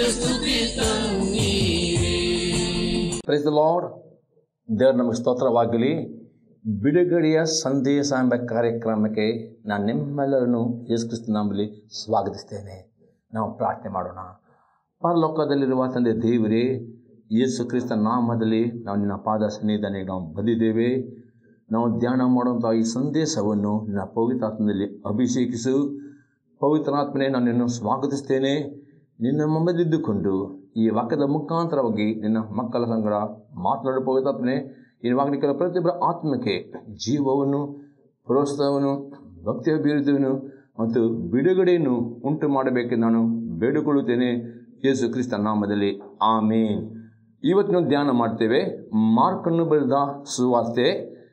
ಸ್ತುತಿ ತನ್ನೀರೇ praise the lord ದೇವ್ರ ನಮಗೆ ಸ್ತೋತ್ರವಾಗಲಿ ಬಿಡುಗಡೆಯ ಸಂದೇಶ ಎಂಬ ಕಾರ್ಯಕ್ರಮಕ್ಕೆ ನಾನು ನಿಮ್ಮೆಲ್ಲರನ್ನು ಯೇಸು ಕ್ರಿಸ್ತ ನಾಮದಲ್ಲಿ ಸ್ವಾಗತಿಸ್ತೇನೆ ನಾವು ಪ್ರಾರ್ಥನೆ ಮಾಡೋಣ ಪರಲೋಕದಲ್ಲಿರುವ ತಂದೆ ದೇವರೇ ಯೇಸು ಕ್ರಿಸ್ತ ನಾಮದಲ್ಲಿ ನಾವು ನಿನ್ನ ಪಾದ ಸನ್ನಿಧಾನಕ್ಕೆ ನಾವು ಬಂದಿದ್ದೇವೆ ನಾವು ಧ್ಯಾನ ಮಾಡುವಂಥ ಈ ಸಂದೇಶವನ್ನು ನಿನ್ನ ಪವಿತ್ರಾತ್ಮದಲ್ಲಿ ಅಭಿಷೇಕಿಸು ಪವಿತ್ರಾತ್ಮನೇ ನಾನು ನಿನ್ನನ್ನು ಸ್ವಾಗತಿಸ್ತೇನೆ ನಿನ್ನ ಮಮ್ಮದಿದ್ದುಕೊಂಡು ಈ ವಾಕ್ಯದ ಮುಖಾಂತರವಾಗಿ ನಿನ್ನ ಮಕ್ಕಳ ಸಂಗಡ ಮಾತನಾಡುವ ಪವಿತ್ರಾತ್ಮನೆ ಈ ವಾಕ್ಯಗಳ ಪ್ರತಿಯೊಬ್ಬರ ಆತ್ಮಕ್ಕೆ ಜೀವವನ್ನು ಪ್ರೋತ್ಸಾಹವನ್ನು ಭಕ್ತಿಯ ಬೀರುತ್ತವನ್ನು ಮತ್ತು ಬಿಡುಗಡೆಯನ್ನು ಉಂಟು ಮಾಡಬೇಕೆಂದು ನಾನು ಬೇಡಿಕೊಳ್ಳುತ್ತೇನೆ ಯೇಸು ಕ್ರಿಸ್ತ ನಾಮದಲ್ಲಿ ಆಮೇನ್ ಇವತ್ತು ಧ್ಯಾನ ಮಾಡ್ತೇವೆ ಮಾರ್ಕನ್ನು ಬರೆದ ಸುವಾರ್ತೆ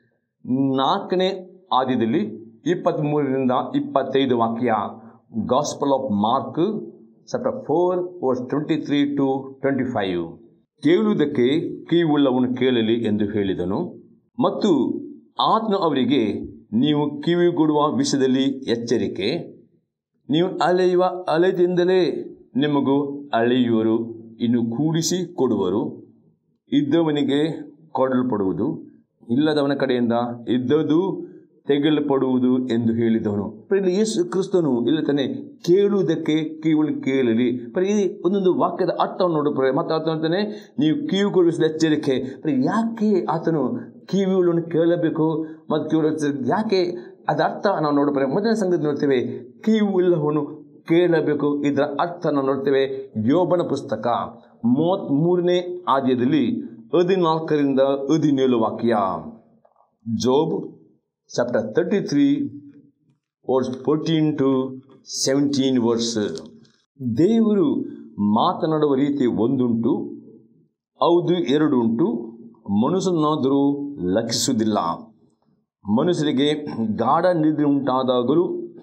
ನಾಲ್ಕನೇ ಆದ್ಯದಲ್ಲಿ ಇಪ್ಪತ್ತ್ಮೂರರಿಂದ ಇಪ್ಪತ್ತೈದು ವಾಕ್ಯ gospel of Mark chapter four verse twenty three to twenty five ಕೇಳುವುದಕ್ಕೆ ಕಿವಿಯುಳ್ಳವನು ಕೇಳಲಿ ಎಂದು ಹೇಳಿದನು ಮತ್ತು ಆತನು ಅವರಿಗೆ ನೀವು ಕಿವಿಗೊಡುವ ವಿಷಯದಲ್ಲಿ ಎಚ್ಚರಿಕೆ ನೀವು ಅಲೆಯುವ ಅಲೆದಿಂದಲೇ ನಿಮಗೂ ಅಳೆಯುವರು ಇನ್ನು ಕೂಡಿಸಿ ಕೊಡುವರು ಇದ್ದವನಿಗೆ ಕೊಡಲ್ಪಡುವುದು ಇಲ್ಲದವನ ಕಡೆಯಿಂದ ಇದ್ದದು ತೆಗೆಯಲ್ಪಡುವುದು ಎಂದು ಹೇಳಿದವನು ಇಲ್ಲಿ ಯೇಸು ಕ್ರಿಸ್ತನು ಇಲ್ಲ ತಾನೆ ಕೇಳುವುದಕ್ಕೆ ಕಿವಿಗಳು ಕೇಳಲಿ ಪರಿ ಈ ಒಂದೊಂದು ವಾಕ್ಯದ ಅರ್ಥವನ್ನು ನೋಡುತ್ತಾರೆ ಮತ್ತೆ ಆತ ಹೇಳ್ತಾನೆ ನೀವು ಕಿವಿಗೊಳಿಸಿದ ಎಚ್ಚರಿಕೆ ಪರಿ ಯಾಕೆ ಆತನು ಕಿವಿಗಳನ್ನು ಕೇಳಬೇಕು ಮತ್ತು ಕಿವಿ ಯಾಕೆ ಅದರ ಅರ್ಥ ನಾವು ನೋಡುತ್ತೇವೆ ಮೊದಲನೇ ಸಂಗತಿ ನೋಡ್ತೇವೆ ಕಿವಿಯುಳ್ಳವನು ಕೇಳಬೇಕು ಇದರ ಅರ್ಥ ನಾವು ನೋಡ್ತೇವೆ ಯೋಬನ ಪುಸ್ತಕ ಮೂವತ್ತ್ಮೂರನೇ ಆದ್ಯದಲ್ಲಿ ಹದಿನಾಲ್ಕರಿಂದ ಹದಿನೇಳು ವಾಕ್ಯ Job chapter thirty three verse fourteen to seventeen verse ದೇವರು ಮಾತನಾಡುವ ರೀತಿ ಒಂದುಂಟು ಹೌದು ಎರಡು ಉಂಟು ಮನುಷ್ಯನಾದರೂ ಲಕ್ಷಿಸುವುದಿಲ್ಲ ಮನುಷ್ಯರಿಗೆ ಗಾಢ ನಿದ್ರೆ ಉಂಟಾದಾಗಲೂ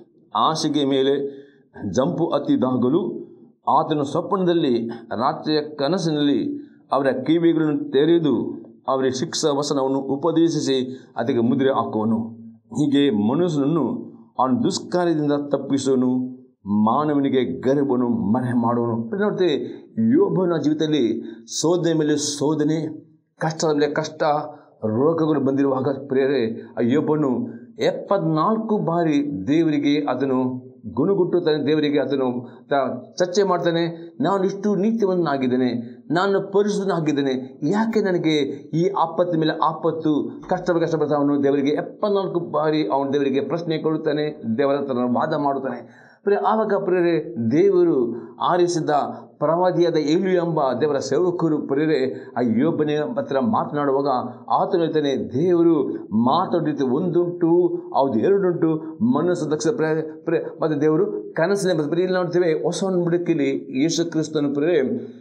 ಹಾಸಿಗೆ ಮೇಲೆ ಜಂಪು ಹತ್ತಿದಾಗಲೂ ಆತನ ಸ್ವಪ್ನದಲ್ಲಿ ರಾತ್ರಿಯ ಕನಸಿನಲ್ಲಿ ಅವರ ಕಿವಿಗಳನ್ನು ತೆರೆದು ಅವರಿಗೆ ಶಿಕ್ಷಾ ವಸನವನ್ನು ಉಪದೇಶಿಸಿ ಅದಕ್ಕೆ ಮುದ್ರೆ ಹಾಕುವನು ಹೀಗೆ ಮನುಷ್ಯನನ್ನು ಅವನ ದುಷ್ಕಾರ್ಯದಿಂದ ತಪ್ಪಿಸುವನು ಮಾನವನಿಗೆ ಗರ್ಭವನ್ನು ಮರೆ ಮಾಡುವನು ನೋಡ್ತೇವೆ ಯೋಬನ ಜೀವಿತದಲ್ಲಿ ಶೋಧನೆ ಮೇಲೆ ಶೋಧನೆ ಕಷ್ಟದ ಮೇಲೆ ಕಷ್ಟ ರೋಗಗಳು ಬಂದಿರುವಾಗ ಪ್ರೇರೆ ಆ ಯೋಬನು ಎಪ್ಪತ್ನಾಲ್ಕು ಬಾರಿ ದೇವರಿಗೆ ಅದನ್ನು ಗುಣಗುಟ್ಟುತ್ತಾನೆ ದೇವರಿಗೆ ಅದನ್ನು ತ- ಚರ್ಚೆ ಮಾಡ್ತಾನೆ ನಾನು ಇಷ್ಟು ನೀತಿವನ್ನಾಗಿದ್ದೇನೆ ನಾನು ಪರಿಶುದ್ಧನಾಗಿದ್ದೇನೆ ಯಾಕೆ ನನಗೆ ಈ ಆಪತ್ತು ಮೇಲೆ ಆಪತ್ತು ಕಷ್ಟ ಕಷ್ಟ ಬರ್ತಾ ಅವನು ದೇವರಿಗೆ ಎಪ್ಪತ್ನಾಲ್ಕು ಬಾರಿ ಅವನು ದೇವರಿಗೆ ಪ್ರಶ್ನೆ ಕೊಡುತ್ತಾನೆ ದೇವರ ಹತ್ರ ವಾದ ಮಾಡುತ್ತಾನೆ ಪ್ರಿಯ ಆವಾಗ ಪ್ರೇರೆ ದೇವರು ಆರಿಸಿದ ಪ್ರವಾದಿಯಾದ ಏಳು ಎಂಬ ದೇವರ ಸೇವಕರು ಪ್ರೇರೆ ಆ ಯೋಬನ ಹತ್ರ ಮಾತನಾಡುವಾಗ ಆತನು ಹೇಳ್ತಾನೆ ದೇವರು ಮಾತಾಡಿದ್ದು ಒಂದುಂಟು ಹೌದು ಎರಡುಂಟು ಮನಸ್ಸು ದಕ್ಷ ಪ್ರೇ ಪ್ರೇ ಮತ್ತು ದೇವರು ಕನಸಿನ ಬರೀ ಇಲ್ಲಿ ನೋಡ್ತೇವೆ ಹೊಸ ಬುಡಕಿಲಿ ಯೇಸು ಕ್ರಿಸ್ತನು ಪ್ರೇರೆ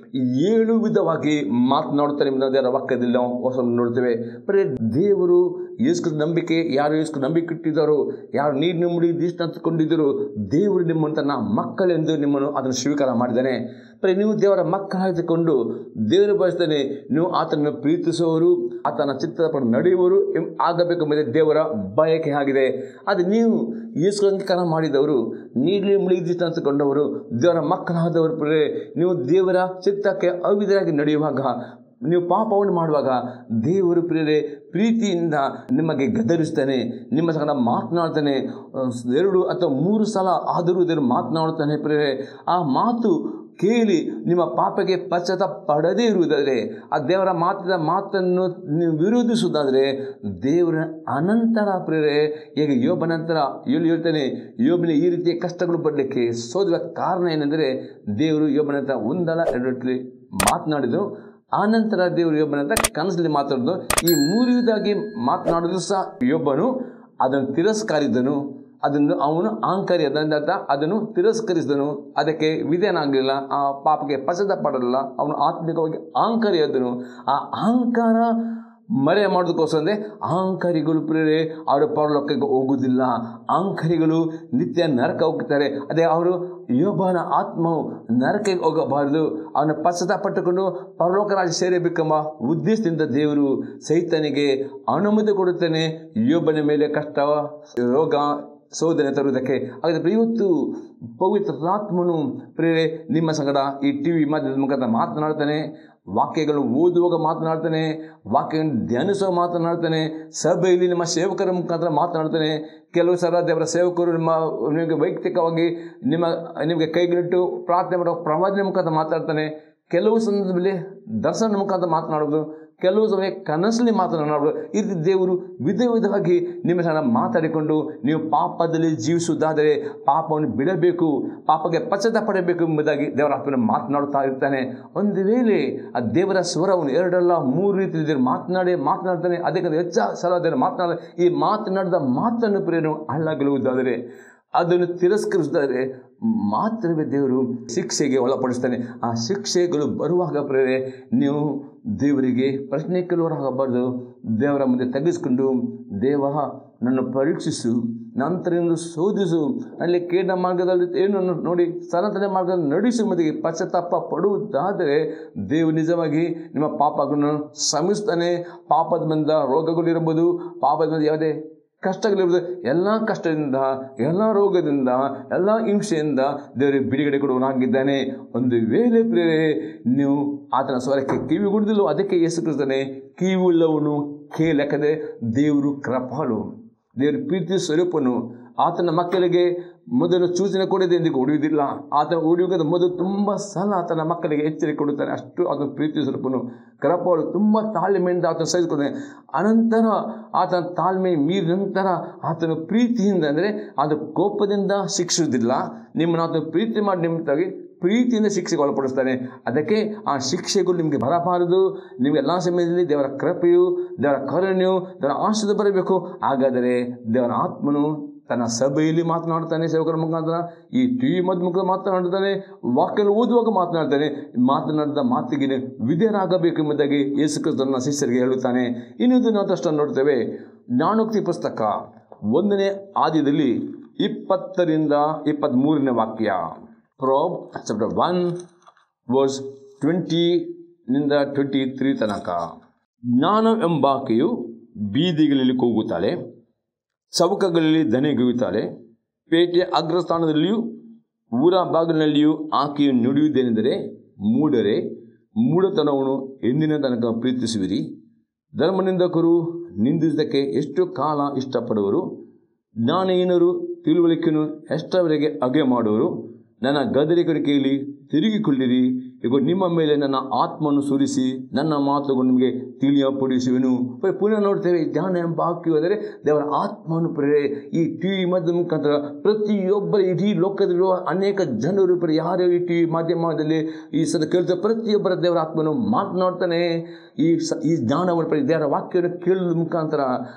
ಏಳು ವಿಧವಾಗಿ ಮಾತನಾಡುತ್ತಾರೆ ಎಂಬುದನ್ನು ದೇವರ ವಾಕ್ಯದಲ್ಲಿ ನಾವು ಹೊಸ ನೋಡ್ತೇವೆ ಬರೀ ದೇವರು ಯೇಸು ನಂಬಿಕೆ ಯಾರು ಯೇಸು ನಂಬಿಕೆ ಇಟ್ಟಿದ್ದಾರೋ ಯಾರು ನೀರು ನಿಮ್ಮಡಿ ದೃಷ್ಟಾಂತಕೊಂಡಿದ್ದರು ದೇವರು ನಿಮ್ಮನ್ನು ತನ್ನ ಮಕ್ಕಳೆಂದು ನಿಮ್ಮನ್ನು ಅದನ್ನು ಸ್ವೀಕಾರ ಮಾಡಿದ್ದಾನೆ ಬರೀ ನೀವು ದೇವರ ಮಕ್ಕಳಾಗಿದ್ದುಕೊಂಡು ದೇವರು ಬಯಸ್ತಾನೆ ನೀವು ಆತನನ್ನು ಪ್ರೀತಿಸುವವರು ಆತನ ಚಿತ್ತದ ಪ್ರಕಾರ ನಡೆಯುವವರು ಎಂ- ಆಗಬೇಕೆಂಬುದೇ ದೇವರ ಬಯಕೆ ಆಗಿದೆ ಅದು ನೀವು ಯೇಸು ಅಂಗೀಕಾರ ಮಾಡಿದವರು ನೀಲಿ ಮುಳುಗಿ ಅಂತಕೊಂಡವರು ದೇವರ ಮಕ್ಕಳಾದವರು ಪ್ರಿಯರೇ, ನೀವು ದೇವರ ಚಿತ್ತಕ್ಕೆ ಅವಿಧರಾಗಿ ನಡೆಯುವಾಗ ನೀವು ಪಾಪವನ್ನು ಮಾಡುವಾಗ ದೇವರು ಪ್ರಿಯರೇ ಪ್ರೀತಿಯಿಂದ ನಿಮಗೆ ಗದರಿಸ್ತಾನೆ ನಿಮ್ಮ ಸಂಗಡ ಮಾತನಾಡ್ತಾನೆ ಅಹ್, ಎರಡು ಅಥವಾ ಮೂರು ಸಲ ಆದರೂ ದೇವರು ಮಾತನಾಡುತ್ತಾನೆ ಪ್ರಿಯರೇ ಆ ಮಾತು ಕೇಳಿ ನಿಮ್ಮ ಪಾಪಕ್ಕೆ ಪಶ್ಚಾತ್ತಾಪ ಪಡದೇ ಇರುವುದಾದರೆ ಆ ದೇವರ ಮಾತಿನ ಮಾತನ್ನು ನೀವು ವಿರೋಧಿಸುವುದಾದರೆ ದೇವರ ಅನಂತರ ಪ್ರೇರೆ ಈಗ ಯೋಬ ನಂತರ ಯೋಳು ಹೇಳ್ತಾನೆ ಯೋಬನ ಈ ರೀತಿಯ ಕಷ್ಟಗಳು ಪಡಲಿಕ್ಕೆ ಸೋದುವ ಕಾರಣ ಏನೆಂದರೆ ದೇವರು ಯೋಬನ ಹತ್ರ ಒಂದಲ್ಲ ಎರಡರಲ್ಲಿ ಮಾತನಾಡಿದರು ಆನಂತರ ದೇವರು ಯೋಬನ ಹತ್ರ ಕನಸಲ್ಲಿ ಮಾತಾಡಿದ್ರು ಈ ಮೂರು ವಿಧವಾಗಿ ಮಾತನಾಡಿದ್ರು ಸಹ ಯೋಬನು ಅದನ್ನು ತಿರಸ್ಕಾರಿದ್ದನು ಅದನ್ನು ಅವನು ಅಹಂಕಾರಿ ಅದರಿಂದ ಅದನ್ನು ತಿರಸ್ಕರಿಸಿದನು ಅದಕ್ಕೆ ವಿಧೇಯನಾಗಲಿಲ್ಲ ಆ ಪಾಪಕ್ಕೆ ಪಶ್ಚಾತ್ತಾಪ ಪಡಲಿಲ್ಲ ಅವನು ಆತ್ಮಿಕವಾಗಿ ಅಹಂಕಾರಿಯಾದನು ಆ ಅಹಂಕಾರ ಮರೆ ಮಾಡೋದಕ್ಕೋಸ್ಕರ ಅಂದರೆ ಅಹಂಕಾರಿಗಳು ಪ್ರೇರೆ ಅವರ ಪರಲೋಕಕ್ಕೆ ಹೋಗುವುದಿಲ್ಲ ಅಹಂಕಾರಿಗಳು ನಿತ್ಯ ನರಕ ಹೋಗ್ತಾರೆ ಅದೇ ಅವರು ಯೋಬನ ಆತ್ಮವು ನರಕಕ್ಕೆ ಹೋಗಬಾರದು ಅವನ ಪಶ್ಚಾತ್ತಾಪಟ್ಟುಕೊಂಡು ಪರಲೋಕ ರಾಜ್ಯ ಸೇರಬೇಕೆಂಬ ಉದ್ದೇಶದಿಂದ ದೇವರು ಸೈತನಿಗೆ ಅನುಮತಿ ಕೊಡುತ್ತಾನೆ ಯೋಬನ ಮೇಲೆ ಕಷ್ಟ ರೋಗ ಶೋಧನೆ ತರುವುದಕ್ಕೆ ಹಾಗಾದರೆ ಇವತ್ತು ಪವಿತ್ರಾತ್ಮನು ಪ್ರೇರೆ ನಿಮ್ಮ ಸಂಗಡ ಈ ಟಿ ವಿ ಮಾಧ್ಯಮದ ಮುಖಾಂತರ ಮಾತನಾಡ್ತಾನೆ ವಾಕ್ಯಗಳು ಓದುವಾಗ ಮಾತನಾಡ್ತಾನೆ ವಾಕ್ಯಗಳನ್ನು ಧ್ಯಾನಿಸುವ ಮಾತನಾಡ್ತಾನೆ ಸಭೆಯಲ್ಲಿ ನಿಮ್ಮ ಸೇವಕರ ಮುಖಾಂತರ ಮಾತನಾಡ್ತಾನೆ ಕೆಲವು ಸಲ ದೇವರ ಸೇವಕರು ನಿಮ್ಮ ನಿಮಗೆ ವೈಯಕ್ತಿಕವಾಗಿ ನಿಮ್ಮ ನಿಮಗೆ ಕೈಗಳಿಟ್ಟು ಪ್ರಾರ್ಥನೆ ಮಾಡೋ ಪ್ರವಾದನೆ ಮುಖಾಂತರ ಮಾತಾಡ್ತಾನೆ ಕೆಲವು ಸಂದರ್ಭದಲ್ಲಿ ದರ್ಶನ ಮುಖಾಂತರ ಮಾತನಾಡೋದು ಕೆಲವು ಸಮಯ ಕನಸಲ್ಲಿ ಮಾತನಾಡೋದು ಈ ರೀತಿ ದೇವರು ವಿಧ ವಿಧವಾಗಿ ನಿಮ್ಮ ಸಹ ಮಾತಾಡಿಕೊಂಡು ನೀವು ಪಾಪದಲ್ಲಿ ಜೀವಿಸುವುದಾದರೆ ಪಾಪವನ್ನು ಬಿಡಬೇಕು ಪಾಪಕ್ಕೆ ಪಶ್ಚಾತ್ತಾಪ ಪಡಬೇಕು ಎಂಬುದಾಗಿ ದೇವರ ಆತ್ಮನ ಮಾತನಾಡುತ್ತಾ ಇರ್ತಾನೆ ಒಂದು ವೇಳೆ ಆ ದೇವರ ಸ್ವರವನ್ನು ಎರಡಲ್ಲ ಮೂರು ರೀತಿಯಲ್ಲಿ ಮಾತನಾಡಿ ಮಾತನಾಡ್ತಾನೆ ಅದಕ್ಕೆ ಹೆಚ್ಚು ಸಲ ದೇವರು ಮಾತನಾಡ ಈ ಮಾತನಾಡಿದ ಮಾತನ್ನು ಪ್ರೇರಣೆ ಹಾಳಾಗಲುವುದಾದರೆ ಅದನ್ನು ತಿರಸ್ಕರಿಸಿದರೆ ಮಾತ್ರವೇ ದೇವರು ಶಿಕ್ಷೆಗೆ ಒಳಪಡಿಸ್ತಾನೆ ಆ ಶಿಕ್ಷೆಗಳು ಬರುವಾಗ ಪ್ರೇರೆ ನೀವು ದೇವರಿಗೆ ಪ್ರಶ್ನೆ ಕೇಳುವರಾಗಬಾರ್ದು ದೇವರ ಮುಂದೆ ತೆಗೆಸ್ಕೊಂಡು ದೇವ ನನ್ನ ಪರೀಕ್ಷಿಸು ನಂತರದಿಂದ ಶೋಧಿಸು ಅಲ್ಲಿ ಕೇಡ ಮಾರ್ಗದಲ್ಲಿ ಏನು ನೋಡಿ ಸನಾತನ ಮಾರ್ಗದಲ್ಲಿ ನಡೆಸು ಮದಿಗೆ ಪಶ್ಚಾತ್ತಾಪ ಪಡುವುದಾದರೆ ದೇವರು ನಿಜವಾಗಿ ನಿಮ್ಮ ಪಾಪಗಳನ್ನು ಶ್ರಮಿಸ್ತಾನೆ ಪಾಪದ ಬಂದ ರೋಗಗಳಿರ್ಬೋದು ಪಾಪದ ಬಂದ ಯಾವುದೇ ಕಷ್ಟಗಳಿರ್ಬೋದು ಎಲ್ಲ ಕಷ್ಟದಿಂದ ಎಲ್ಲ ರೋಗದಿಂದ ಎಲ್ಲ ಹಿಂಸೆಯಿಂದ ದೇವರಿಗೆ ಬಿಡುಗಡೆ ಕೊಡುವನಾಗಿದ್ದಾನೆ ಒಂದು ವೇಳೆ ಪ್ರೇರೆ ನೀವು ಆತನ ಸ್ವರಕ್ಕೆ ಕಿವಿ ಗುಡಿದಿಲ್ಲೋ ಅದಕ್ಕೆ ಯೇಸು ಕ್ರಿಸ್ತನೇ ಕಿವಿಯುಳ್ಳವನು ಕೇಳಕದೆ ದೇವರು ಕೃಪಾಳು ದೇವರು ಪ್ರೀತಿ ಸ್ವರೂಪನು ಆತನ ಮಕ್ಕಳಿಗೆ ಮೊದಲು ಸೂಚನೆ ಕೊಡದೆ ಎಂದಿಗೂ ಹೊಡೆಯುವುದಿಲ್ಲ ಆತನ ಹೊಡೆಯುವುದ ಮೊದಲು ತುಂಬ ಸಲ ಆತನ ಮಕ್ಕಳಿಗೆ ಎಚ್ಚರಿಕೆ ಕೊಡುತ್ತಾನೆ ಅಷ್ಟು ಆತನ ಪ್ರೀತಿ ಸ್ವರೂಪನು ಕರಪಾಳು ತುಂಬ ತಾಳ್ಮೆಯಿಂದ ಆತನ ಸಹಿಸಿಕೊಡ್ತಾನೆ ಅನಂತರ ಆತನ ತಾಳ್ಮೆ ಮೀರಿದ ನಂತರ ಆತನ ಪ್ರೀತಿಯಿಂದ ಅಂದರೆ ಅದು ಕೋಪದಿಂದ ಶಿಕ್ಷಿಸುವುದಿಲ್ಲ ನಿಮ್ಮನ್ನು ಆತನ ಪ್ರೀತಿ ಮಾಡಿ ನಿಮಿತ್ತಾಗಿ ಪ್ರೀತಿಯಿಂದ ಶಿಕ್ಷೆಗೆ ಒಳಪಡಿಸ್ತಾನೆ ಅದಕ್ಕೆ ಆ ಶಿಕ್ಷೆಗಳು ನಿಮಗೆ ಬರಬಾರದು ನಿಮಗೆ ಎಲ್ಲ ಸಮಯದಲ್ಲಿ ದೇವರ ಕೃಪೆಯು ದೇವರ ಕರುಣೆಯು ದೇವರ ಆಶೀರ್ವಾದ ಬರಬೇಕು ಹಾಗಾದರೆ ದೇವರ ಆತ್ಮನು ತನ್ನ ಸಭೆಯಲ್ಲಿ ಮಾತನಾಡ್ತಾನೆ ಸೇವಕರ ಮುಖಾಂತರ ಈ ಟಿ ವಿ ಮಧ್ಯ ಮುಖ ಮಾತನಾಡ್ತಾನೆ ವಾಕ್ಯ ಓದುವಾಗ ಮಾತನಾಡ್ತಾನೆ ಮಾತನಾಡಿದ ಮಾತಿಗೆ ವಿಧೇಯರಾಗಬೇಕು ಎಂಬುದಾಗಿ ಯೇಸು ಕ್ರಿಸ್ತನ ಶಿಷ್ಯರಿಗೆ ಹೇಳುತ್ತಾನೆ ಇನ್ನೊಂದು ನಾವು ಅಷ್ಟನ್ನು ನೋಡ್ತೇವೆ ಜ್ಞಾನೋಕ್ತಿ ಪುಸ್ತಕ ಒಂದನೇ ಆದ್ಯದಲ್ಲಿ ಇಪ್ಪತ್ತರಿಂದ ಇಪ್ಪತ್ತ್ಮೂರನೇ ವಾಕ್ಯ ಪ್ರೋಬ್ ಚಾಪ್ಟರ್ ಒನ್ ವರ್ಸ್ ಟ್ವೆಂಟಿನಿಂದ ಟ್ವೆಂಟಿ ತ್ರೀ ತನಕ ಜ್ಞಾನ ಎಂಬಾಕೆಯು ಬೀದಿಗಳಲ್ಲಿ ಕೂಗುತ್ತಾಳೆ ಚೌಕಗಳಲ್ಲಿ ದನೆಗುತ್ತಾಳೆ ಪೇಟೆಯ ಅಗ್ರಸ್ಥಾನದಲ್ಲಿಯೂ ಊರ ಬಾಗಿಲಿನಲ್ಲಿಯೂ ಆಕೆಯು ನುಡಿಯುವುದೇನೆಂದರೆ ಮೂಢರೆ ಮೂಢತನವನ್ನು ಎಂದಿನ ತನಕ ಪ್ರೀತಿಸುವಿರಿ ಧರ್ಮನಿಂದಕರು ನಿಂದಿಸೋದಕ್ಕೆ ಎಷ್ಟು ಕಾಲ ಇಷ್ಟಪಡುವರು ಜ್ಞಾನಹೀನರು ತಿಳುವಳಿಕೆಯನ್ನು ಎಷ್ಟರವರೆಗೆ ಅಗೆ ಮಾಡುವರು ನನ್ನ ಗದರಿಕರಿಕೆಯಲ್ಲಿ ತಿರುಗಿಕೊಳ್ಳಿರಿ ಈಗ ನಿಮ್ಮ ಮೇಲೆ ನನ್ನ ಆತ್ಮವನ್ನು ಸುರಿಸಿ ನನ್ನ ಮಾತುಗಳು ನಿಮಗೆ ತಿಳಿಯಪಡಿಸುವೆನು ಬರೀ ಪುನಃ ನೋಡ್ತೇವೆ ಧ್ಯಾನ ಎಂಬ ವಾಕ್ಯವು ಅಂದರೆ ದೇವರ ಆತ್ಮವನ್ನು ಪ್ರೇರೆ ಈ ಟಿ ವಿ ಮಾಧ್ಯಮ ಮುಖಾಂತರ ಪ್ರತಿಯೊಬ್ಬರ ಇಡೀ ಲೋಕದಲ್ಲಿರುವ ಅನೇಕ ಜನರು ಪ್ರೇರೆ ಯಾರು ಈ ಟಿ ವಿ ಮಾಧ್ಯಮದಲ್ಲಿ ಈ ಸದ ಕೇಳ್ತಾರೆ ಪ್ರತಿಯೊಬ್ಬರ ದೇವರ ಆತ್ಮನು ಮಾತನಾಡ್ತಾನೆ ಈ ಸ ಈ ಜ್ಞಾನವನ್ನು ಪ್ರೇರೆ ದೇವರ ವಾಕ್ಯವನ್ನು ಕೇಳುವ ಮುಖಾಂತರ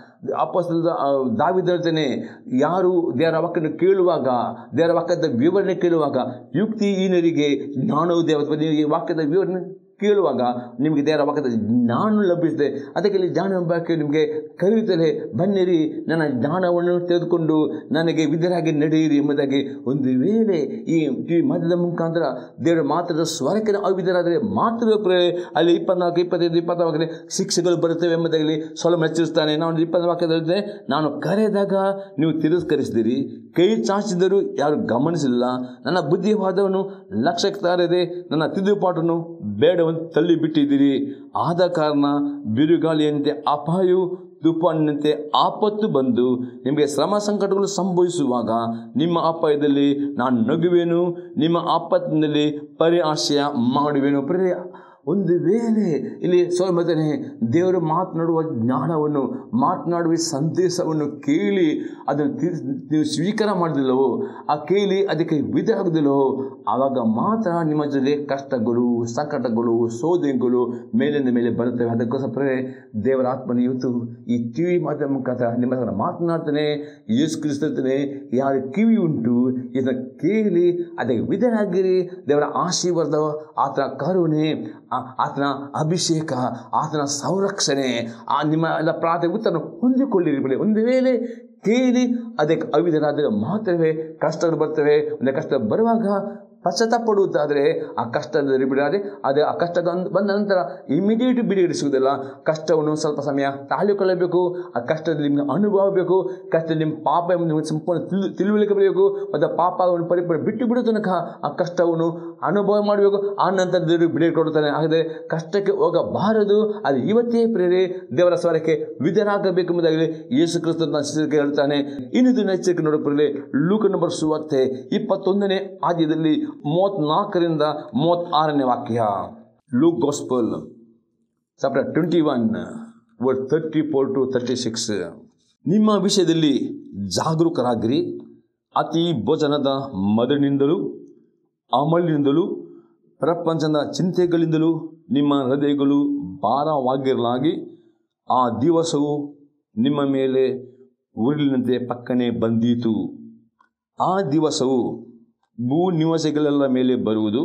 ಅಪಸ್ತದ ದಾವಿದಳ್ತಾನೆ ಯಾರು ದೇವರ ವಾಕ್ಯವನ್ನು ಕೇಳುವಾಗ ದೇವರ ವಾಕ್ಯದ ವಿವರಣೆ ಕೇಳುವಾಗ ಯುಕ್ತಿಹೀನರಿಗೆ ಜ್ಞಾನವು ದೇವ ಈ ವಾಕ್ಯದ ವಿವರಣೆ ಕೇಳುವಾಗ ನಿಮಗೆ ದೇವರ ವಾಕ್ಯದ ಜ್ಞಾನ ಲಭಿಸಿದೆ ಅದಕ್ಕೆ ಇಲ್ಲಿ ಜ್ಞಾನ ಎಂಬ ವಾಕ್ಯ ನಿಮಗೆ ಕರೆಯುತ್ತದೆ ಬನ್ನಿರಿ ನನ್ನ ಜ್ಞಾನವನ್ನು ತೆಗೆದುಕೊಂಡು ನನಗೆ ವಿಧರಾಗಿ ನಡೆಯಿರಿ ಎಂಬುದಾಗಿ ಒಂದು ವೇಳೆ ಈ ಈ ಮಧ್ಯದ ಮುಖಾಂತರ ದೇವರ ಮಾತ್ರದ ಸ್ವರಕ್ಕೆ ನಾವು ಅವಿಧರಾದರೆ ಮಾತ್ರ ಪ್ರೇರೆ ಅಲ್ಲಿ ಇಪ್ಪತ್ನಾಲ್ಕು ಇಪ್ಪತ್ತೈದು ಇಪ್ಪತ್ತಾರು ಶಿಕ್ಷೆಗಳು ಬರುತ್ತವೆ ಎಂಬುದಾಗಿ ಸ್ವಲ್ಪ ಎಚ್ಚರಿಸ್ತಾನೆ ನಾನು ಇಪ್ಪತ್ತು ವಾಕ್ಯದಲ್ಲಿದ್ದೆ ನಾನು ಕರೆದಾಗ ನೀವು ತಿರಸ್ಕರಿಸಿದಿರಿ ಕೈ ಚಾಚಿದರೂ ಯಾರು ಗಮನಿಸಿಲ್ಲ ನನ್ನ ಬುದ್ಧಿವಾದವನ್ನು ಲಕ್ಷ್ಯಕ್ಕೆ ತಾರದೆ ನನ್ನ ತಿದ್ದುಪಾಟನ್ನು ಬೇಡವಂತ ತಳ್ಳಿಬಿಟ್ಟಿದ್ದೀರಿ ಆದ ಕಾರಣ ಬಿರುಗಾಳಿಯಂತೆ ಅಪಾಯವು ತುಫಾನಿನಂತೆ ಆಪತ್ತು ಬಂದು ನಿಮಗೆ ಶ್ರಮ ಸಂಕಟಗಳು ಸಂಭವಿಸುವಾಗ ನಿಮ್ಮ ಅಪಾಯದಲ್ಲಿ ನಾನು ನಗುವೆನು ನಿಮ್ಮ ಆಪತ್ತಿನಲ್ಲಿ ಪರಿಹಾಸ್ಯ ಮಾಡುವೆನು ಪ್ರಿಯ ಒಂದು ವೇಳೆ ಇಲ್ಲಿ ಸ್ವಲ್ಪನೇ ದೇವರು ಮಾತನಾಡುವ ಜ್ಞಾನವನ್ನು ಮಾತನಾಡುವ ಸಂದೇಶವನ್ನು ಕೇಳಿ ಅದನ್ನು ತಿ- ನೀವು ಸ್ವೀಕಾರ ಮಾಡಿದಿಲ್ಲವೋ ಆ ಕೇಳಿ ಅದಕ್ಕೆ ವಿಧಾಗದಿಲ್ಲವೋ ಆವಾಗ ಮಾತ್ರ ನಿಮ್ಮ ಜೊತೆ ಕಷ್ಟಗಳು ಸಂಕಟಗಳು ಶೋಧನೆಗಳು ಮೇಲಿಂದ ಮೇಲೆ ಬರುತ್ತವೆ ಅದಕ್ಕೋಸ್ಕರ ಪ್ರೇರೆ ದೇವರ ಆತ್ಮನ ಇವತ್ತು ಈ ಟಿ ವಿ ಮಾಧ್ಯಮ ಮುಖಾಂತರ ನಿಮ್ಮ ಹತ್ರ ಮಾತನಾಡ್ತಾನೆ ಯೇಸು ಕ್ರಿಸ್ತನೇ ಯಾರು ಕಿವಿ ಉಂಟು ಇದನ್ನು ಕೇಳಿ ಅದಕ್ಕೆ ವಿಧರಾಗಿರಿ ದೇವರ ಆಶೀರ್ವಾದ ಆತನ ಕರುಣೆ ಆ- ಆತನ ಅಭಿಷೇಕ ಆತನ ಸಂರಕ್ಷಣೆ ಆ ನಿಮ್ಮ ಎಲ್ಲ ಪ್ರಾರ್ಥನೆ ಉತ್ತರ ಹೊಂದಿಕೊಳ್ಳಿರಿ ಬೆಳೆ ಒಂದು ವೇಳೆ ಕೇಳಿ ಅದಕ್ಕೆ ಅವಿಧರಾದರೆ ಮಾತ್ರವೇ ಕಷ್ಟಗಳು ಬರ್ತವೆ ಒಂದು ಕಷ್ಟ ಬರುವಾಗ ಪಶ್ಚಾತ್ತಾಪ ಪಡುವುದಾದರೆ ಆ ಕಷ್ಟದಲ್ಲಿ ಬಿಡಾದೆ ಅದೇ ಆ ಕಷ್ಟ ಬಂದ ಬಂದ ನಂತರ ಇಮಿಡಿಯೇಟ್ ಬಿಡುಗಡೆ ಸಿಗುವುದಿಲ್ಲ ಕಷ್ಟವನ್ನು ಸ್ವಲ್ಪ ಸಮಯ ತಾಳಿಕೊಳ್ಳಬೇಕು ಆ ಕಷ್ಟದಲ್ಲಿ ನಿಮಗೆ ಅನುಭವ ಬೇಕು ಕಷ್ಟದಲ್ಲಿ ನಿಮ್ಮ ಪಾಪ ಎಂಬುದು ನಿಮಗೆ ಸಂಪೂರ್ಣ ತಿಳು ತಿಳುವಳಿಕೆ ಬರಬೇಕು ಮತ್ತು ಪಾಪವನ್ನು ಪರಿಪೂರ್ಣ ಬಿಟ್ಟು ಬಿಡೋ ತನಕ ಆ ಕಷ್ಟವನ್ನು ಅನುಭವ ಮಾಡಬೇಕು ಆ ನಂತರ ದೇವರು ಬಿಡುಗಡೆ ಕೊಡುತ್ತಾನೆ ಹಾಗಾದರೆ ಕಷ್ಟಕ್ಕೆ ಹೋಗಬಾರದು ಅದು ಇವತ್ತೇ ಪ್ರೇರೆ ದೇವರ ಸ್ವರಕ್ಕೆ ವಿಧರಾಗಬೇಕು ಎಂಬುದಾಗಿ ಯೇಸು ಕ್ರಿಸ್ತ ತನ್ನ ಶಿಷ್ಯರಿಗೆ ಹೇಳ್ತಾನೆ ಇನ್ನಿದು ಎಚ್ಚರಿಕೆ ನೋಡಪ್ರಲ್ಲಿ ಲೂಕ ನಂಬರ್ ಸುವಾರ್ತೆ ಇಪ್ಪತ್ತೊಂದನೇ ಆದ್ಯದಲ್ಲಿ ಮೂವತ್ನಾಲ್ಕರಿಂದ ಮೂವತ್ತಾರನೇ ವಾಕ್ಯ Luke gospel chapter twenty one verse thirty four to thirty six ನಿಮ್ಮ ವಿಷಯದಲ್ಲಿ ಜಾಗರೂಕರಾಗಿರಿ ಅತಿ ಭೋಜನದ ಮದನಿಂದಲೂ ಅಮಲಿನಿಂದಲೂ ಪ್ರಪಂಚದ ಚಿಂತೆಗಳಿಂದಲೂ ನಿಮ್ಮ ಹೃದಯಗಳು ಭಾರವಾಗಿರಲಾಗಿ ಆ ದಿವಸವು ನಿಮ್ಮ ಮೇಲೆ ಉರುಳಿನಂತೆ ಪಕ್ಕನೆ ಬಂದೀತು ಆ ದಿವಸವು ಭೂ ನಿವಾಸಿಗಳೆಲ್ಲ ಮೇಲೆ ಬರುವುದು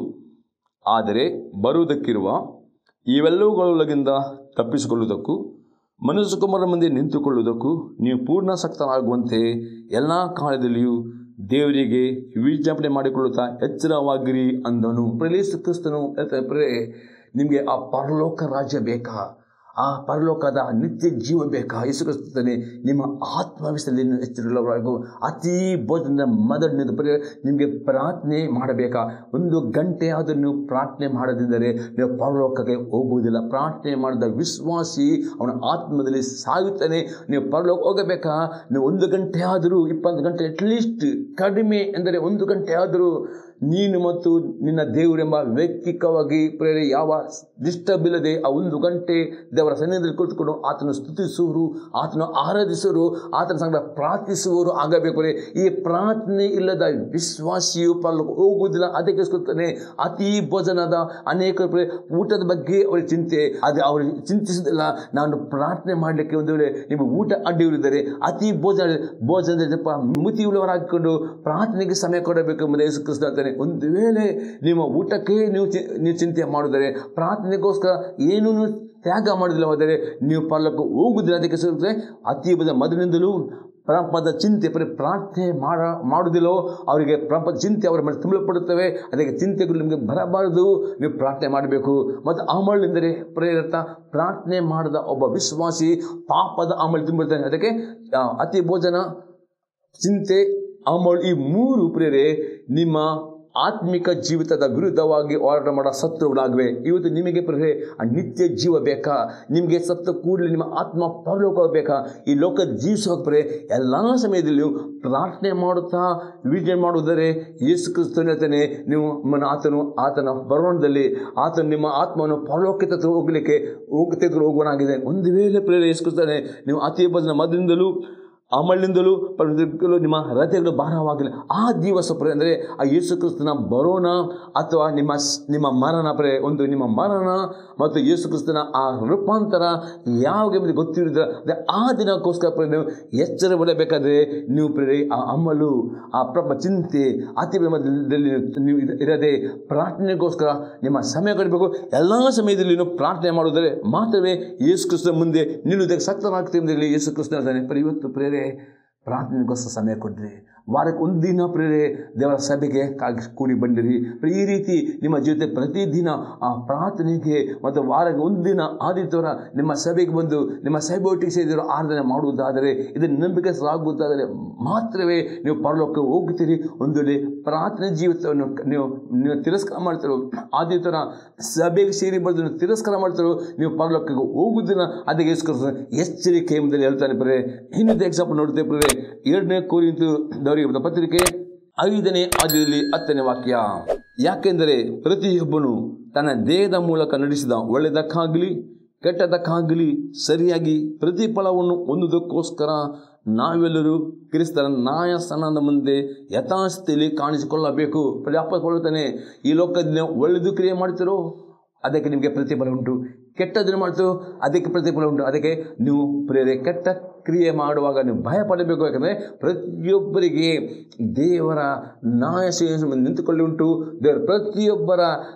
ಆದರೆ ಬರುವುದಕ್ಕಿರುವ ಇವೆಲ್ಲವುಗಳೊಳಗಿಂದ ತಪ್ಪಿಸಿಕೊಳ್ಳುವುದಕ್ಕೂ ಮನುಷ್ಯ ಕುಮಾರ ಮುಂದೆ ನಿಂತುಕೊಳ್ಳುವುದಕ್ಕೂ ನೀವು ಪೂರ್ಣ ಸಕ್ತರಾಗುವಂತೆ ಎಲ್ಲ ಕಾಲದಲ್ಲಿಯೂ ದೇವರಿಗೆ ವಿಜ್ಞಾಪನೆ ಮಾಡಿಕೊಳ್ಳುತ್ತಾ ಎಚ್ಚರವಾಗಿರಿ ಅಂದನು ಪ್ರಲೇಸ ಕ್ರಿಸ್ತನು ಹೇಳ್ತಾನೆ, ಪ್ರೇ ನಿಮಗೆ ಆ ಪರಲೋಕ ರಾಜ್ಯ ಬೇಕಾ ಆ ಪರಲೋಕದ ನಿತ್ಯ ಜೀವ ಬೇಕಾ ಯೇಸು ಕ್ರಿಸ್ತನೇ ನಿಮ್ಮ ಆತ್ಮವಿಷಯದಲ್ಲಿ ನೀವು ಎಚ್ಚರಗೊಳ್ಳಬೇಕು ಅತಿ ಭೋಜನ ಮದನಿಂದ ಬರೀ ನಿಮಗೆ ಪ್ರಾರ್ಥನೆ ಮಾಡಬೇಕಾ ಒಂದು ಗಂಟೆ ಆದರೂ ನೀವು ಪ್ರಾರ್ಥನೆ ಮಾಡದಿದ್ದರೆ ನೀವು ಪರಲೋಕಕ್ಕೆ ಹೋಗುವುದಿಲ್ಲ ಪ್ರಾರ್ಥನೆ ಮಾಡಿದ ವಿಶ್ವಾಸಿ ಅವನ ಆತ್ಮದಲ್ಲಿ ಸಾಯುತ್ತಾನೆ ನೀವು ಪರಲೋಕ ಹೋಗಬೇಕಾ ನೀವು ಒಂದು ಗಂಟೆ ಆದರೂ ಇಪ್ಪತ್ತು ಗಂಟೆ ಅಟ್ಲೀಸ್ಟ್ ಕಡಿಮೆ ಎಂದರೆ ಒಂದು ಗಂಟೆ ಆದರೂ ನೀನು ಮತ್ತು ನಿನ್ನ ದೇವರೆಂಬ ವೈಯಕ್ತಿಕವಾಗಿ ಪ್ರೇರೆ ಯಾವ ಡಿಸ್ಟರ್ಬ್ ಇಲ್ಲದೆ ಆ ಒಂದು ಗಂಟೆ ದೇವರ ಸನ್ನಿಧಿಯಲ್ಲಿ ಕುಳಿತುಕೊಂಡು ಆತನ ಸ್ತುತಿಸುವರು ಆತನ ಆರಾಧಿಸುವರು ಆತನ ಸಂಗಡ ಪ್ರಾರ್ಥಿಸುವವರು ಆಗಬೇಕು ಪ್ರೇರೆ. ಈ ಪ್ರಾರ್ಥನೆ ಇಲ್ಲದ ವಿಶ್ವಾಸಿಯು ಪರಲೋಕ ಹೋಗುವುದಿಲ್ಲ ಅದಕ್ಕೆ ಸ್ಕೊತಾನೆ ಅತಿ ಭೋಜನದ ಅನೇಕ ಪ್ರೇರೆ ಊಟದ ಬಗ್ಗೆ ಅವರಿಗೆ ಚಿಂತೆ ಅದು ಅವರು ಚಿಂತಿಸುವುದಿಲ್ಲ ನಾನು ಪ್ರಾರ್ಥನೆ ಮಾಡಲಿಕ್ಕೆ ಒಂದು ವೇಳೆ ನಿಮಗೆ ಊಟ ಅಡ್ಡಿಯಿರಿದರೆ ಅತಿ ಭೋಜನ ಭೋಜನದಲ್ಲಿ ಸ್ವಲ್ಪ ಮಿತಿಯುಳ್ಳವರಾಗಿಕೊಂಡು ಪ್ರಾರ್ಥನೆಗೆ ಸಮಯ ಕೊಡಬೇಕು ಎಂಬುದು ಯೇಸು ಕ್ರಿಸ್ತ ಹೇಳ್ತಾನೆ ಒಂದು ವೇಳೆ ನಿಮ್ಮ ಊಟಕ್ಕೆ ನೀವು ಚಿ- ನೀವು ಚಿಂತೆ ಮಾಡಿದರೆ ಪ್ರಾರ್ಥನೆಗೋಸ್ಕರ ಏನೂ ತ್ಯಾಗ ಮಾಡುವುದಿಲ್ಲ ಹೋದರೆ ನೀವು ಪರಲೋಕ ಹೋಗುವುದಿಲ್ಲ ಅದಕ್ಕೆ ಸಿಗುತ್ತೆ ಅತಿ ಬದ ಮೊದಲಿನಿಂದಲೂ ಪ್ರಪದ ಚಿಂತೆ ಬರೀ ಪ್ರಾರ್ಥನೆ ಮಾಡ ಮಾಡುವುದಿಲ್ಲವೋ ಅವರಿಗೆ ಪ್ರಪದ ಚಿಂತೆ ಅವರ ಮೇಲೆ ತುಂಬಲ್ಪಡುತ್ತವೆ ಅದಕ್ಕೆ ಚಿಂತೆಗಳು ನಿಮಗೆ ಬರಬಾರದು ನೀವು ಪ್ರಾರ್ಥನೆ ಮಾಡಬೇಕು ಮತ್ತು ಅಮಲ್ ಎಂದರೆ ಪ್ರೇರಿತ ಪ್ರಾರ್ಥನೆ ಮಾಡಿದ ಒಬ್ಬ ವಿಶ್ವಾಸಿ ಪಾಪದ ಅಮಲ್ ತುಂಬಿರ್ತಾನೆ ಅದಕ್ಕೆ ಆ, ಅತಿ ಭೋಜನ ಚಿಂತೆ ಅಮಲ್ ಈ ಮೂರು ಪ್ರೇರೆ ನಿಮ್ಮ ಆತ್ಮಿಕ ಜೀವಿತದ ವಿರುದ್ಧವಾಗಿ ಹೋರಾಟ ಮಾಡೋ ಶತ್ರುಗಳಾಗಿವೆ ಇವತ್ತು ನಿಮಗೆ ಪ್ರೇರೆ ಆ ನಿತ್ಯ ಜೀವ ಬೇಕಾ ನಿಮಗೆ ಸತ್ತ ಕೂಡಲೇ ನಿಮ್ಮ ಆತ್ಮ ಪರಲೋಕ ಬೇಕಾ ಈ ಲೋಕ ಜೀವಿಸುವ ಪ್ರೆ ಎಲ್ಲ ಸಮಯದಲ್ಲಿಯೂ ಪ್ರಾರ್ಥನೆ ಮಾಡುತ್ತಾ ವಿಜಯ ಮಾಡುವುದರೆ ಯೇಸು ಕ್ರಿಸ್ತನು ಹೇಳ್ತಾನೆ ನೀವು ಮನ ಆತನು ಆತನ ಬರೋಣದಲ್ಲಿ ಆತನು ನಿಮ್ಮ ಆತ್ಮವನ್ನು ಪರಲೋಕ ತೆಗೆದು ಹೋಗಲಿಕ್ಕೆ ಹೋಗಿ ತೆಗೆದು ಹೋಗುವನಾಗಿದೆ ಒಂದು ವೇಳೆ ಪ್ರೇರೆ ಯೇಸು ಕ್ರಿಸ್ತನೇ ನೀವು ಅತಿ ಭಜನ ಮೊದಲಿಂದಲೂ ಅಮಲಿನಿಂದಲೂ ಪರಲೋಕದಲ್ಲೂ ನಿಮ್ಮ ಹೃದಯಗಳು ಭಾರವಾಗಿಲ್ಲ ಆ ದಿವಸ ಪ್ರೆ ಅಂದರೆ ಆ ಯೇಸು ಕ್ರಿಸ್ತನ ಬರೋಣ ಅಥವಾ ನಿಮ್ಮ ಸ್- ನಿಮ್ಮ ಮರಣ ಪ್ರೆ ಒಂದು ನಿಮ್ಮ ಮರಣ ಮತ್ತು ಯೇಸು ಕ್ರಿಸ್ತನ ಆ ರೂಪಾಂತರ ಯಾವಾಗ ಎಂಬುದು ಗೊತ್ತಿರೋದಿಲ್ಲ ಅದೇ ಆ ದಿನಕ್ಕೋಸ್ಕರ ಪ್ರೆ ನೀವು ಎಚ್ಚರ ಬಿಡಬೇಕಾದ್ರೆ ನೀವು ಪ್ರೇರೆ ಆ ಅಮಲು ಆ ಪ್ರಪ ಚಿಂತೆ ಅತಿ ಮಧ್ಯದಲ್ಲಿ ನೀವು ಇರ- ಇರದೆ ಪ್ರಾರ್ಥನೆಗೋಸ್ಕರ ನಿಮ್ಮ ಸಮಯ ಕೊಡಬೇಕು ಎಲ್ಲ ಸಮಯದಲ್ಲಿ ನೀವು ಪ್ರಾರ್ಥನೆ ಮಾಡುವುದರೆ ಮಾತ್ರವೇ ಯೇಸು ಕ್ರಿಸ್ತನ ಮುಂದೆ ನಿಲ್ಲುವುದಕ್ಕೆ ಸಕ್ತನಾಗ್ತಿದ್ದಲ್ಲಿ ಯೇಸು ಕ್ರಿಸ್ತನ ಹೇಳ್ತಾನೆ ಪ್ರಿಯ ಇವತ್ತು ಪ್ರೇರೆ ಪ್ರಾರ್ಥನೆಗೋಸ್ಕರ ಸಮಯ ಕೊಡ್ರಿ ವಾರಕ್ಕೆ ಒಂದು ದಿನ ಪ್ರೇರೆ ದೇವರ ಸಭೆಗೆ ಕಾಗಿ ಕೂಡಿ ಬಂದಿರಿ ಈ ರೀತಿ ನಿಮ್ಮ ಜೊತೆ ಪ್ರತಿದಿನ ಆ ಪ್ರಾರ್ಥನೆಗೆ ಮತ್ತು ವಾರಕ್ಕೆ ಒಂದು ದಿನ ಆದಿತ್ಯವಾರ ನಿಮ್ಮ ಸಭೆಗೆ ಬಂದು ನಿಮ್ಮ ಸಭೆ ಒಟ್ಟಿಗೆ ಸೇರಿದ್ರು ಆರಾಧನೆ ಮಾಡುವುದಾದರೆ ಇದನ್ನು ನಂಬಿಕೆ ಸಾಗುವುದಾದರೆ ಮಾತ್ರವೇ ನೀವು ಪರಲೋಕ ಹೋಗ್ತೀರಿ ಒಂದು ವೇಳೆ ಪ್ರಾರ್ಥನೆ ಜೀವಿತವನ್ನು ನೀವು ನೀವು ತಿರಸ್ಕಾರ ಮಾಡ್ತಿರೋ ಆದಿತ್ಯವಾರ ಸಭೆಗೆ ಸೇರಿ ಬಂದು ನೀವು ತಿರಸ್ಕಾರ ಮಾಡ್ತಿರೋ ನೀವು ಪರಲೋಕಕ್ಕೆ ಹೋಗುವುದಿಲ್ಲ ಅದಕ್ಕೆ ಯೇಸು ಕ್ರಿಸ್ತನು ಎಚ್ಚರಿಕೆ ಎಂಬುದನ್ನು ಹೇಳ್ತಾನೆ ಬರೇ ಇನ್ನೊಂದು ಎಕ್ಸಾಂಪಲ್ ನೋಡ್ತೇವೆ ಬರೇ ಎರಡನೇ ಕೋರಿಂತು ದವರಿಗೆ ಬರೆದ ಪತ್ರಿಕೆ ಐದನೇ ಆದ್ಯದಲ್ಲಿ ಹತ್ತನೇ ವಾಕ್ಯ ಯಾಕೆಂದರೆ ಪ್ರತಿಯೊಬ್ಬನು ತನ್ನ ದೇಹದ ಮೂಲಕ ನಡೆಸಿದ ಒಳ್ಳೆಯದಕ್ಕಾಗಲಿ ಕೆಟ್ಟದಕ್ಕಾಗಲಿ ಸರಿಯಾಗಿ ಪ್ರತಿಫಲವನ್ನು ಹೊಂದುವುದಕ್ಕೋಸ್ಕರ ನಾವೆಲ್ಲರೂ ಕ್ರಿಸ್ತರ ನ್ಯಾಯಸ್ಥಾನದ ಮುಂದೆ ಯಥಾಸ್ಥಿತಿಯಲ್ಲಿ ಕಾಣಿಸಿಕೊಳ್ಳಬೇಕು ಪ್ರಜಾಪಕೊಳ್ಳುತ್ತಾನೆ ಈ ಲೋಕದಲ್ಲಿ ಒಳ್ಳೆಯದು ಕ್ರಿಯೆ ಮಾಡ್ತಿರೋ ಅದಕ್ಕೆ ನಿಮಗೆ ಪ್ರತಿಫಲ ಉಂಟು ಕೆಟ್ಟದನ್ನು ಮಾಡ್ತು ಅದಕ್ಕೆ ಪ್ರತಿಫಲ ಉಂಟು ಅದಕ್ಕೆ ನೀವು ಪ್ರೇರೆ ಕೆಟ್ಟ ಕ್ರಿಯೆ ಮಾಡುವಾಗ ನೀವು ಭಯ ಪಡಬೇಕು ಯಾಕಂದರೆ ಪ್ರತಿಯೊಬ್ಬರಿಗೆ ದೇವರ ನ್ಯಾಯ ನಿಂತುಕೊಳ್ಳಿ ಉಂಟು ದೇವರ ಪ್ರತಿಯೊಬ್ಬರ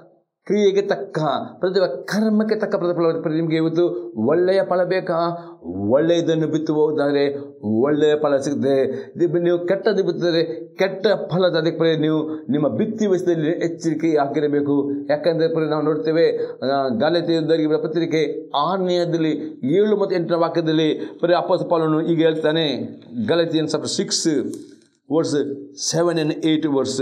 ಕ್ರಿಯೆಗೆ ತಕ್ಕ ಪ್ರತಿ ಕರ್ಮಕ್ಕೆ ತಕ್ಕ ಪ್ರತಿಫಲ ಪ್ರತಿ ನಿಮಗೆ ಇವತ್ತು ಒಳ್ಳೆಯ ಫಲ ಬೇಕಾ ಒಳ್ಳೆಯದನ್ನು ಬಿತ್ತುವುದಾದರೆ ಒಳ್ಳೆಯ ಫಲ ಸಿಗುತ್ತೆ ಇದು ನೀವು ಕೆಟ್ಟದ್ದು ಬಿತ್ತಿದರೆ ಕೆಟ್ಟ ಫಲದ ಅದಕ್ಕೆ ಪರಿ ನೀವು ನಿಮ್ಮ ಬಿತ್ತಿ ವಯಸ್ಸಲ್ಲಿ ಎಚ್ಚರಿಕೆ ಆಗಿರಬೇಕು ಯಾಕಂದರೆ ಪರಿ ನಾವು ನೋಡ್ತೇವೆ ಗಾಲತಿಯದರಿಗೆ ಪತ್ರಿಕೆ ಆರನೆಯದಲ್ಲಿ ಏಳು ಮತ್ತು ಎಂಟರ ವಾಕ್ಯದಲ್ಲಿ ಪರಿ ಅಪ್ಪಸ ಪಾಲನು ಈಗ ಹೇಳ್ತಾನೆ ಗಲತಿಯನ್ ಸ್ವಲ್ಪ six verse seven and eight verse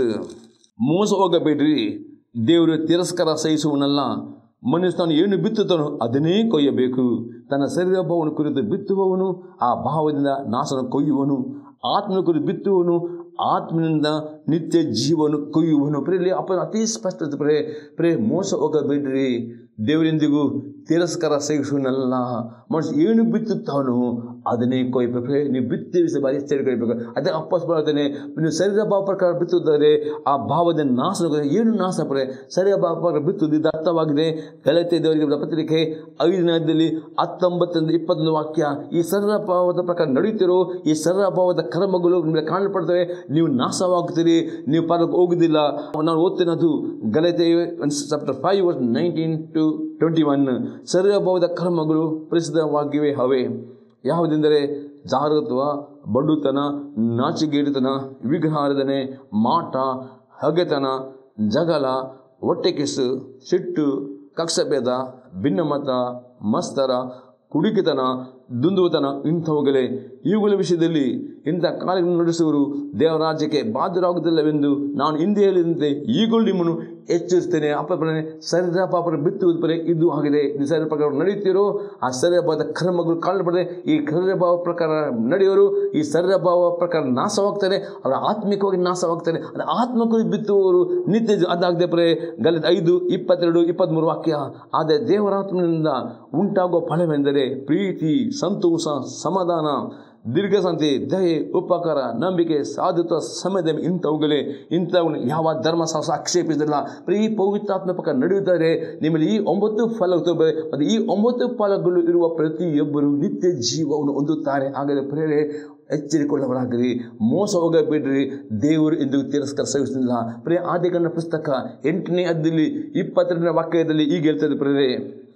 ಮೋಸ ಹೋಗಬೇಡ್ರಿ ದೇವರು ತಿರಸ್ಕಾರ ಸಹಿಸುವನಲ್ಲ ಮನುಷ್ಯ ತಾನು ಏನು ಬಿತ್ತುತ್ತಾನೋ ಅದನ್ನೇ ಕೊಯ್ಯಬೇಕು ತನ್ನ ಶರೀರ ಭಾವವನ್ನು ಕುರಿತು ಬಿತ್ತುವವನು ಆ ಭಾವದಿಂದ ನಾಶನ ಕೊಯ್ಯುವನು ಆತ್ಮನ ಕುರಿತು ಬಿತ್ತುವನು ಆತ್ಮನಿಂದ ನಿತ್ಯ ಜೀವನ ಕೊಯ್ಯುವನು ಪ್ರೇಲಿ ಅಪ್ಪ ಅತಿ ಸ್ಪಷ್ಟ ಪ್ರೇ ಪ್ರೇ ಮೋಸ ಹೋಗಬೇಡ್ರಿ ದೇವರೆಂದಿಗೂ ತಿರಸ್ಕಾರ ಸಹಿಸುವನಲ್ಲ ಮನುಷ್ಯ ಏನು ಬಿತ್ತುತ್ತಾನೋ ಅದನ್ನೇ ಕೊಯ್ಬೇಕು ನೀವು ಬಿತ್ತಿರಿಸಿ ಬಾರಿ ಎಚ್ಚರಿಕೆ ಅದೇ ಅಪ್ಪಸ್ ಬರ್ತೇನೆ ನೀವು ಶರೀರ ಭಾವ ಪ್ರಕಾರ ಬಿತ್ತುತ್ತಾರೆ ಆ ಭಾವದ ನಾಶ ಏನು ನಾಶ ಪಡೆ ಶರೀರ ಭಾವ ಪ್ರಕಾರ ಬಿತ್ತುವುದು ಇದು ಅರ್ಥವಾಗಿದೆ ಗಲತೆ ದೇವರಿಗೆ ಪತ್ರಿಕೆ ಐದನೇದಲ್ಲಿ ಹತ್ತೊಂಬತ್ತರಿಂದ ಇಪ್ಪತ್ತೊಂದು ವಾಕ್ಯ ಈ ಶರೀರ ಭಾವದ ಪ್ರಕಾರ ನಡೆಯುತ್ತಿರೋ ಈ ಶರೀರ ಭಾವದ ಕರ್ಮಗಳು ನಿಮಗೆ ಕಾಣಲ್ಪಡ್ತವೆ ನೀವು ನಾಶವಾಗ್ತೀರಿ ನೀವು ಪರಕ್ಕೆ ಹೋಗುದಿಲ್ಲ ನಾನು ಓದ್ತೇನದು ಗಲತೆ chapter five verse nineteen to twenty one ಶರೀರ ಭಾವದ ಕರ್ಮಗಳು ಪ್ರಸಿದ್ಧವಾಗಿವೆ ಹವೆ ಯಾವುದೆಂದರೆ ಜಾಗತ್ವ ಬಡುತನ ನಾಚಿಗೇಡಿತನ ವಿಗ್ರಹಾರಾಧನೆ ಮಾಟ ಹಗೆತನ ಜಗಳ ಹೊಟ್ಟೆಕಿಸು ಸಿಟ್ಟು ಕಕ್ಷಭೇದ ಭಿನ್ನಮತ ಮಸ್ತರ ಕುಡಿಕಿತನ ದುಂದುತನ ಇಂಥವುಗಳೇ ಇವುಗಳ ವಿಷಯದಲ್ಲಿ ಇಂಥ ಕಾರ್ಯಗಳನ್ನು ನಡೆಸುವರು ದೇವರಾಜ್ಯಕ್ಕೆ ಬಾಧ್ಯರಾಗುವುದಿಲ್ಲವೆಂದು ನಾನು ಹಿಂದೆ ಹೇಳಿದಂತೆ ಈಗಲೂ ನಿಮ್ಮನ್ನು ಎಚ್ಚರಿಸ್ತೇನೆ ಅಪ್ಪನೇ ಶರೀರ ಪಾಪರ ಬಿತ್ತುವುದು ಪರಿ ಇದು ಆಗಿದೆ ನೀವು ಶರೀರ ಪ್ರಕಾರ ನಡೆಯುತ್ತೀರೋ ಆ ಶರೀರ ಭಾವದ ಕರ್ಮಗಳು ಕಾಣಲ್ಪಡದೆ ಈ ಶರೀರ ಭಾವ ಪ್ರಕಾರ ನಡೆಯೋರು ಈ ಶರೀರ ಭಾವ ಪ್ರಕಾರ ನಾಶವಾಗ್ತಾರೆ ಅವರ ಆತ್ಮಿಕವಾಗಿ ನಾಶವಾಗ್ತಾರೆ ಅದು ಆತ್ಮಕವಾಗಿ ಬಿತ್ತುವವರು ನಿತ್ಯ ಜೀವ- ಅದಾಗದೆ ಪರೇ ಗಲಿತ ಐದು ಇಪ್ಪತ್ತೆರಡು ಇಪ್ಪತ್ತ್ಮೂರು ವಾಕ್ಯ ಆದರೆ ದೇವರಾತ್ಮನಿಂದ ಉಂಟಾಗುವ ಫಲವೆಂದರೆ ಪ್ರೀತಿ ಸಂತೋಷ ಸಮಾಧಾನ ದೀರ್ಘಸಂತಿ ದಯೆ ಉಪಕಾರ ನಂಬಿಕೆ ಸಾಧುತ್ವ ಸಮಯದ ಇಂಥವುಗಳೇ ಇಂಥವುಗಳು ಯಾವ ಧರ್ಮಶಾಸ್ತ್ರ ಆಕ್ಷೇಪಿಸಿಲ್ಲ ಈ ಪವಿತ್ರಾತ್ಮ ಪ್ರಕಾರ ನಡೆಯುತ್ತಾರೆ ನಿಮ್ಮಲ್ಲಿ ಈ ಒಂಬತ್ತು ಫಲಗಳು ಬರೆ- ಮತ್ತು ಈ ಒಂಬತ್ತು ಫಲಗಳು ಇರುವ ಪ್ರತಿಯೊಬ್ಬರು ನಿತ್ಯ ಜೀವವನ್ನು ಹೊಂದುತ್ತಾರೆ ಹಾಗಾದರೆ ಪ್ರೇರೆ ಎಚ್ಚರಿಕೊಳ್ಳವರಾಗಿರಿ ಮೋಸ ಹೋಗಬೇಡ್ರಿ ದೇವರು ಎಂದು ತಿರಸ್ಕಾರ ಸಹಿಸುತ್ತಿಲ್ಲ ಪ್ರೇ ಆದಿಗಣ್ಣ ಪುಸ್ತಕ ಎಂಟನೇ ಅದ್ದಲ್ಲಿ ಇಪ್ಪತ್ತೆರಡನೇ ವಾಕ್ಯದಲ್ಲಿ ಈಗ ಹೇಳ್ತದೆ ಪ್ರೇರೆ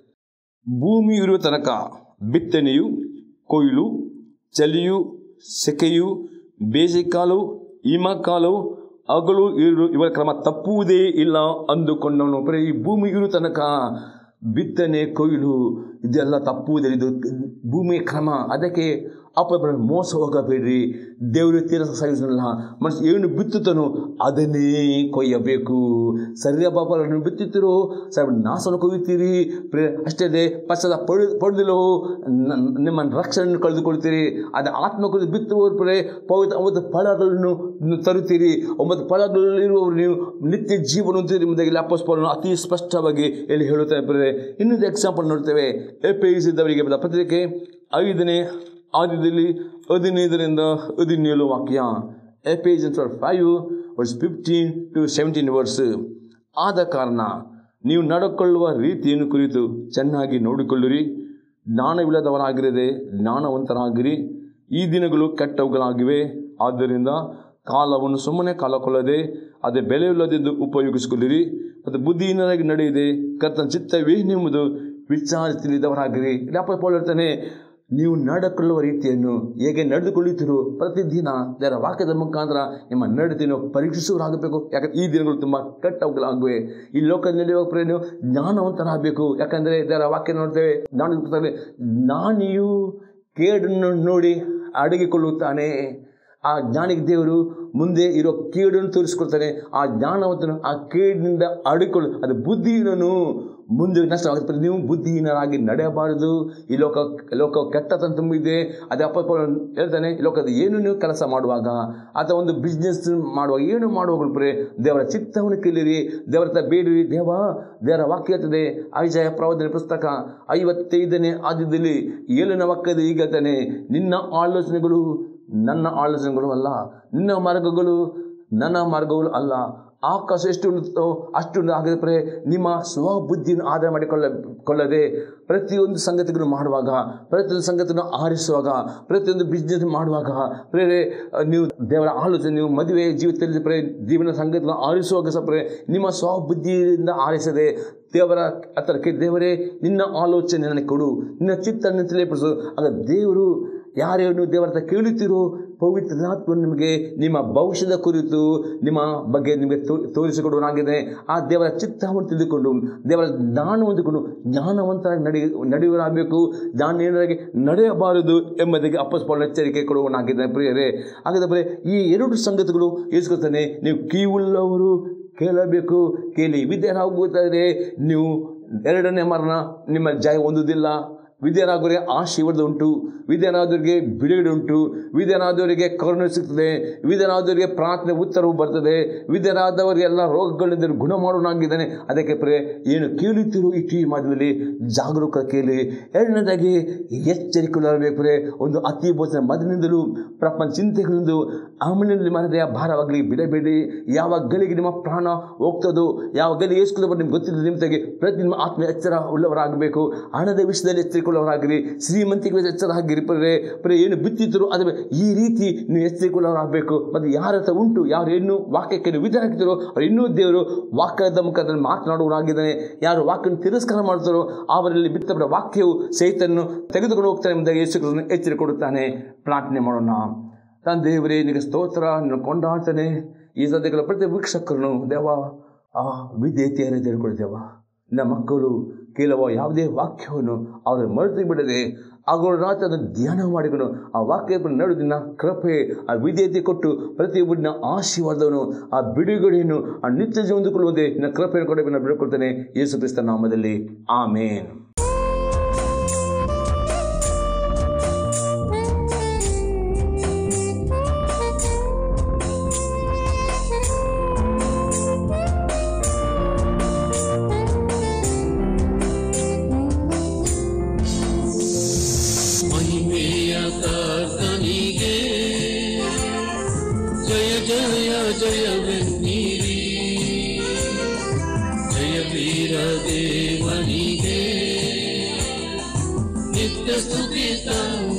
ಭೂಮಿ ಇರುವ ತನಕ ಬಿತ್ತನೆಯು ಕೊಯ್ಲು ಚಳಿಯು ಸೆಕೆಯು ಬೇಸಿಗೆಕಾಲು ಹಿಮಕಾಲು ಹಗಲು ಇರು ಇವರ ಕ್ರಮ ತಪ್ಪುವುದೇ ಇಲ್ಲ ಅಂದುಕೊಂಡವನು ಬರೀ ಈ ಭೂಮಿ ಇರು ತನಕ ಬಿತ್ತನೆ ಕೊಯ್ಲು ಇದೆಲ್ಲ ತಪ್ಪುವುದಿಲ್ಲ ಇದು ಭೂಮಿಯ ಕ್ರಮ ಅದಕ್ಕೆ ಅಪ್ಪ ಮೋಸ ಹೋಗಬೇಡ್ರಿ ದೇವರು ತೀರಸ ಸಹಿಸಲ್ಲ ಮನುಷ್ಯ ಏನು ಬಿತ್ತುತ್ತಾನೋ ಅದನ್ನೇ ಕೊಯ್ಯಬೇಕು ಸರಿಯ ಪಾಪಗಳನ್ನು ಬಿತ್ತುತ್ತೀರೋ ಸರ್ ನಾಶನ ಕೊಯ್ಯುತ್ತೀರಿ ಪ್ರೇ ಅಷ್ಟೇ ಅದೇ ಪಶ್ಚಾದ ಪಡ ಪಡೆದಿಲ್ಲವೋ ನಿಮ್ಮನ್ನು ರಕ್ಷಣೆ ಕಳೆದುಕೊಳ್ತೀರಿ ಅದು ಆತ್ಮ ಕುರಿತು ಬಿತ್ತುವವರು ಪ್ರೇ ಪವಿತ್ರ ಒಂಬತ್ತು ಫಲಗಳನ್ನು ನೀವು ತರುತ್ತೀರಿ ಒಂಬತ್ತು ಫಲಗಳಲ್ಲಿರುವವರು ನೀವು ನಿತ್ಯ ಜೀವನ ಹೊಂದುತ್ತೀರಿ ಎಂಬುದಾಗಿ ಲ್ಯಾಪೋಸ್ಪಾಲನ್ನು ಅತಿ ಸ್ಪಷ್ಟವಾಗಿ ಇಲ್ಲಿ ಹೇಳುತ್ತಾ ಇದ್ದಾರೆ ಇನ್ನೊಂದು ಎಕ್ಸಾಂಪಲ್ ನೋಡ್ತೇವೆ ಎಪಿಸಿದವರಿಗೆ ಬರೆದ ಪತ್ರಿಕೆ ಐದನೇ ಆದ್ಯದಲ್ಲಿ ಹದಿನೈದರಿಂದ ಹದಿನೇಳು ವಾಕ್ಯ Ephesian four five verse fifteen to seventeen verse ಆದ ಕಾರಣ ನೀವು ನಡ್ಕೊಳ್ಳುವ ರೀತಿಯನ್ನು ಕುರಿತು ಚೆನ್ನಾಗಿ ನೋಡಿಕೊಳ್ಳಿರಿ ಜ್ಞಾನವಿಲ್ಲದವರಾಗಿರದೆ ಜ್ಞಾನವಂತರಾಗಿರಿ ಈ ದಿನಗಳು ಕೆಟ್ಟವುಗಳಾಗಿವೆ ಆದ್ದರಿಂದ ಕಾಲವನ್ನು ಸುಮ್ಮನೆ ಕಾಲ ಕೊಳ್ಳದೆ ಅದೇ ಬೆಲೆಯಿಲ್ಲದೆಂದು ಉಪಯೋಗಿಸಿಕೊಳ್ಳಿರಿ ಮತ್ತು ಬುದ್ಧಿಹೀನರಾಗಿ ನಡೆಯದೆ ಕರ್ತನ ಚಿತ್ತವೇನೆಂಬುದು ವಿಚಾರಿಸಿ ತಿಳಿದವರಾಗಿರಿ ಲಾಪ ಪೌಲ್ ಹೇಳ್ತಾನೆ ನೀವು ನಡೆಕೊಳ್ಳುವ ರೀತಿಯನ್ನು ಹೇಗೆ ನಡೆದುಕೊಳ್ಳುತ್ತೀರೋ ಪ್ರತಿದಿನ ದೇವರ ವಾಕ್ಯದ ಮುಖಾಂತರ ನಿಮ್ಮ ನಡತೆಯನ್ನು ಪರೀಕ್ಷಿಸುವರಾಗಬೇಕು ಯಾಕಂದ್ರೆ ಈ ದಿನಗಳು ತುಂಬ ಕೆಟ್ಟವುಗಳಾಗಿವೆ ಈ ಲೋಕದಲ್ಲಿ ನಡೆಯುವ ಪ್ರೇಮ ನೀವು ಜ್ಞಾನವಂತರಾಗಬೇಕು ಯಾಕಂದರೆ ದೇವರ ವಾಕ್ಯ ನೋಡ್ತೇವೆ ಜ್ಞಾನ ಜ್ಞಾನಿಯು ಕೇಡನ್ನು ನೋಡಿ ಅಡಗಿಕೊಳ್ಳುತ್ತಾನೆ ಆ ಜ್ಞಾನಿಗೆ ದೇವರು ಮುಂದೆ ಇರೋ ಕೇಡನ್ನು ತೋರಿಸ್ಕೊಳ್ತಾನೆ ಆ ಜ್ಞಾನವಂತನು ಆ ಕೇಡಿನಿಂದ ಅಡಿಕೊಳ್ಳು ಅದು ಬುದ್ಧಿಹೀನನು ಮುಂದೆ ನಷ್ಟವಾಗುತ್ತೆ ನೀವು ಬುದ್ಧಿಹೀನರಾಗಿ ನಡೆಯಬಾರದು ಈ ಲೋಕ ಲೋಕ ಕೆಟ್ಟತನ ತುಂಬಿದೆ ಅದೇ ಅಪ್ಪ ಪೌಲ್ ಹೇಳ್ತಾನೆ ಈ ಲೋಕದ ಏನು ನೀವು ಕೆಲಸ ಮಾಡುವಾಗ ಅಥವಾ ಒಂದು ಬಿಸ್ನೆಸ್ ಮಾಡುವಾಗ ಏನು ಮಾಡುವಾಗ ಪ್ರೇ ದೇವರ ಚಿತ್ತವನ್ನು ಕೇಳಿರಿ ದೇವರ ಹತ್ರ ಬೇಡಿರಿ ದೇವ ದೇವರ ವಾಕ್ಯ ಹೇಳ್ತದೆ ಐಜಯ ಪ್ರವಾದನೆ ಪುಸ್ತಕ ಐವತ್ತೈದನೇ ಆದ್ಯದಲ್ಲಿ ಏಳನೇ ವಾಕ್ಯದ ಈಗ ಹೇಳ್ತಾನೆ ನಿನ್ನ ಆಲೋಚನೆಗಳು ನನ್ನ ಆಲೋಚನೆಗಳು ಅಲ್ಲ ನಿನ್ನ ಮಾರ್ಗಗಳು ನನ್ನ ಮಾರ್ಗಗಳು ಅಲ್ಲ ಆಕಾಶ ಎಷ್ಟು ಉಂಟೋ ಅಷ್ಟು ಹಾಗಾದರೆ ನಿಮ್ಮ ಸ್ವಬುದ್ಧಿಯನ್ನು ಆಧಾರ ಮಾಡಿಕೊಳ್ಳ ಕೊಳ್ಳದೆ ಪ್ರತಿಯೊಂದು ಸಂಗತಿಗಳನ್ನು ಮಾಡುವಾಗ ಪ್ರತಿಯೊಂದು ಸಂಗತಿಯನ್ನು ಆರಿಸುವಾಗ ಪ್ರತಿಯೊಂದು ಬಿಸ್ನೆಸ್ ಮಾಡುವಾಗ ಪ್ರೇರೆ ನೀವು ದೇವರ ಆಲೋಚನೆ ನೀವು ಮದುವೆ ಜೀವಿತದಲ್ಲಿ ಪ್ರೇ ಜೀವನ ಸಂಗತಿಗಳನ್ನು ಆರಿಸುವಾಗ ಸಹ ಪ್ರೇ ನಿಮ್ಮ ಸ್ವಬುದ್ಧಿಯಿಂದ ಆರಿಸದೆ ದೇವರ ಹತ್ತಿರಕ್ಕೆ ದೇವರೇ ನಿನ್ನ ಆಲೋಚನೆ ನನಗೆ ಕೊಡು ನಿನ್ನ ಚಿತ್ತನ್ನು ತಿಳಿಯಪಡಿಸು ಆಗ ದೇವರು ಯಾರ್ಯಾರು ದೇವರ ಹತ್ರ ಕೇಳುತ್ತೀರೋ ಪವಿತ್ರಾತ್ಮ ನಿಮಗೆ ನಿಮ್ಮ ಭವಿಷ್ಯದ ಕುರಿತು ನಿಮ್ಮ ಬಗ್ಗೆ ನಿಮಗೆ ತೋ ತೋರಿಸಿಕೊಡುವನಾಗಿದೆ ಆ ದೇವರ ಚಿತ್ತವನ್ನು ತಿಳಿದುಕೊಂಡು ದೇವರ ಜ್ಞಾನ ಹೊಂದಿಕೊಂಡು ಜ್ಞಾನವಂತರಾಗಿ ನಡೆ ನಡೆಯುವರಾಗಬೇಕು ಜ್ಞಾನೇನರಾಗಿ ನಡೆಯಬಾರದು ಎಂಬುದಕ್ಕೆ ಅಪ್ಪಸ್ಪಾಳ ಎಚ್ಚರಿಕೆ ಕೊಡುವನಾಗಿದೆ ಪ್ರಿಯರೇ ಹಾಗಾದರೆ ಈ ಎರಡು ಸಂಗತಿಗಳು ಇಸ್ಕೊತಾನೆ ನೀವು ಕಿವುಳ್ಳವರು ಕೇಳಬೇಕು ಕೇಳಿ ವಿದ್ಯರಾಗುತ್ತಾರೆ ನೀವು ಎರಡನೇ ಮರಣ ನಿಮ್ಮ ಜಯ ಹೊಂದುವುದಿಲ್ಲ ವಿದ್ಯರಾದವರಿಗೆ ಆಶೀರ್ವಾದ ಉಂಟು ವಿದ್ಯನಾದವರಿಗೆ ಬಿಡುಗಡೆ ಉಂಟು ವಿದ್ಯನಾದವರಿಗೆ ಕರುಣೆ ಸಿಗ್ತದೆ ವಿದ್ಯನಾದವರಿಗೆ ಪ್ರಾರ್ಥನೆ ಉತ್ತರವು ಬರ್ತದೆ ವಿದ್ಯನಾದವರಿಗೆ ಎಲ್ಲ ರೋಗಗಳಿಂದ ಗುಣ ಮಾಡೋನಾಗಿದ್ದಾನೆ ಅದಕ್ಕೆ ಪ್ರೇ ಏನು ಕೇಳುತ್ತೀರೋ ಈ ಟಿ ವಿ ಮಾಧ್ಯಮದಲ್ಲಿ ಜಾಗರೂಕ ಕೇಳಿ ಎರಡನೇದಾಗಿ ಎಚ್ಚರಿಕೆಯಾಗಬೇಕು ಪ್ರೇ ಒಂದು ಅತಿ ಭೋಜನ ಮೊದಲಿನಿಂದಲೂ ಪ್ರಪಂಚ ಚಿಂತೆಗಳಿಂದ ಆಮನಲ್ಲಿ ಮನದೆಯ ಭಾರವಾಗಲಿ ಬಿಡಬೇಡಿ ಯಾವ ಗಳಿಗೆ ನಿಮ್ಮ ಪ್ರಾಣ ಹೋಗ್ತದೋ ಯಾವ ಗಲಿ ಏಸ್ಕೊಳ್ಳೋ ನಿಮ್ಗೆ ಗೊತ್ತಿಲ್ಲ ನಿಮ್ಮದಾಗಿ ಪ್ರತಿ ನಿಮ್ಮ ಆತ್ಮ ಎಚ್ಚರ ಉಳ್ಳವರಾಗಬೇಕು ಹಣದ ವಿಷಯದಲ್ಲಿ ಎಚ್ಚರಿಕೊಳ್ಳೋರಾಗಿರಿ ಶ್ರೀಮಂತಿಗೆ ಎಚ್ಚರ ಆಗಿರಿ ಪ್ರೇ ಪ್ರೇ ಏನು ಬಿತ್ತಿದ್ರು ಅದ್ರ ಈ ರೀತಿ ನೀವು ಎಚ್ಚರಿಕೊಳ್ಳೋರಾಗಬೇಕು ಮತ್ತು ಯಾರ ಹತ್ರ ಉಂಟು ಯಾರು ಇನ್ನೂ ವಾಕ್ಯಕ್ಕೆ ನೀವು ವಿಧಾನಕ್ಕಿರೋ ಅವ್ರು ಇನ್ನೂ ದೇವರು ವಾಕ್ಯದ ಮುಖಾಂತರ ಮಾತನಾಡುವರಾಗಿದ್ದಾನೆ ಯಾರು ವಾಕ್ಯವನ್ನು ತಿರಸ್ಕಾರ ಮಾಡ್ತಾರೋ ಅವರಲ್ಲಿ ಬಿತ್ತಪಡ ವಾಕ್ಯವು ಸಹಿತನ್ನು ತೆಗೆದುಕೊಂಡು ಹೋಗ್ತಾನೆ ಎಂಬುದಾಗಿ ಯೇಸು ಕ್ರಿಸ್ತನು ಎಚ್ಚರಿಕೆ ಕೊಡುತ್ತಾನೆ ಪ್ರಾರ್ಥನೆ ಮಾಡೋಣ ತಂದೆ ದೇವರೇ ನಿನಗೆ ಸ್ತೋತ್ರ ನಿನ್ನ ಕೊಂಡಾಡ್ತಾನೆ ಈ ಸದ್ಯಗಳ ಪ್ರತಿ ವೀಕ್ಷಕರನ್ನು ದೇವ ಆ ವಿದ್ಯಾರ್ಥಿಯರೇ ತಿಳ್ಕೊಳ್ತೇವ ನಿನ್ನ ಮಕ್ಕಳು ಕೇಳುವ ಯಾವುದೇ ವಾಕ್ಯವನ್ನು ಅವರು ಮರೆತು ಬಿಡದೆ ಅವರು ರಾತ್ರಿ ಅದನ್ನು ಧ್ಯಾನ ಮಾಡಿಕೊಂಡು ಆ ವಾಕ್ಯ ನಡುದಿನ ಕೃಪೆ ಆ ವಿಧೇಯತೆ ಕೊಟ್ಟು ಪ್ರತಿಯೊಬ್ಬರಿನ ಆಶೀರ್ವಾದವನ್ನು ಆ ಬಿಡುಗಡೆಯನ್ನು ಆ ನಿತ್ಯ ಹೊಂದಿಕೊಳ್ಳುವಂತೆ ನಿನ್ನ ಕೃಪೆಯನ್ನು ಕೊಡಬೇಕು ನಾನು ಬಿಡ್ಕೊಳ್ತೇನೆ ಯೇಸು ಕ್ರಿಸ್ತ ನಾಮದಲ್ಲಿ ಆಮೇನ್ ಮಹಿಮೆಯ ಕರ್ತನಿಗೆ ಜಯ ಜಯ ಜಯವೆನ್ನಿರಿ ಜಯ ವೀರ ದೇವನಿಗೆ ನಿತ್ಯ ಸ್ತುತಿ ತಂದಿರಿ